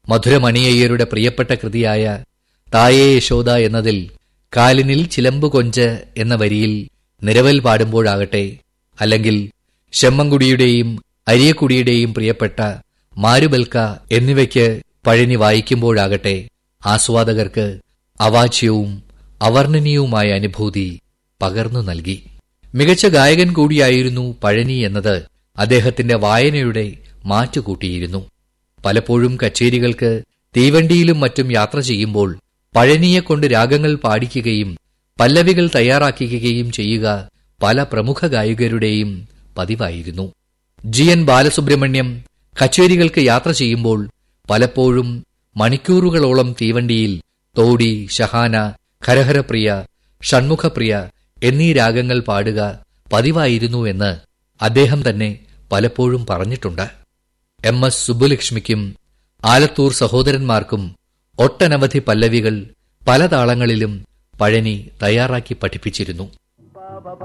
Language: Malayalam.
മധുരമണിയയ്യരുടെ പ്രിയപ്പെട്ട കൃതിയായ തായേ യശോദ എന്നതിൽ കാലിനിൽ ചിലമ്പു കൊഞ്ച് എന്ന വരിയിൽ നിരവൽ പാടുമ്പോഴാകട്ടെ അല്ലെങ്കിൽ ശെമ്മൻകുടിയുടെയും അരിയക്കുടിയുടെയും പ്രിയപ്പെട്ട മാരുബൽക്ക എന്നിവയ്ക്ക് പഴനി വായിക്കുമ്പോഴാകട്ടെ ആസ്വാദകർക്ക് അവാച്യവും അവർണ്ണനീയവുമായ അനുഭൂതി പകർന്നു നൽകി മികച്ച ഗായകൻ കൂടിയായിരുന്നു പഴനി എന്നത് അദ്ദേഹത്തിന്റെ വായനയുടെ മാറ്റുകൂട്ടിയിരുന്നു പലപ്പോഴും കച്ചേരികൾക്ക് തീവണ്ടിയിലും മറ്റും യാത്ര ചെയ്യുമ്പോൾ പഴനിയെക്കൊണ്ട് രാഗങ്ങൾ പാടിക്കുകയും പല്ലവികൾ തയ്യാറാക്കിക്കുകയും ചെയ്യുക പല പ്രമുഖ ഗായകരുടെയും പതിവായിരുന്നു ജി എൻ ബാലസുബ്രഹ്മണ്യം കച്ചേരികൾക്ക് യാത്ര ചെയ്യുമ്പോൾ പലപ്പോഴും മണിക്കൂറുകളോളം തീവണ്ടിയിൽ തോടി ഷഹാന ഖരഹരപ്രിയ ഷൺമുഖപ്രിയ എന്നീ രാഗങ്ങൾ പാടുക പതിവായിരുന്നു എന്ന് അദ്ദേഹം തന്നെ പലപ്പോഴും പറഞ്ഞിട്ടുണ്ട് എം എസ് സുബ്ബുലക്ഷ്മിക്കും ആലത്തൂർ സഹോദരന്മാർക്കും ഒട്ടനവധി പല്ലവികൾ പല താളങ്ങളിലും പഴനി തയ്യാറാക്കി പഠിപ്പിച്ചിരുന്നു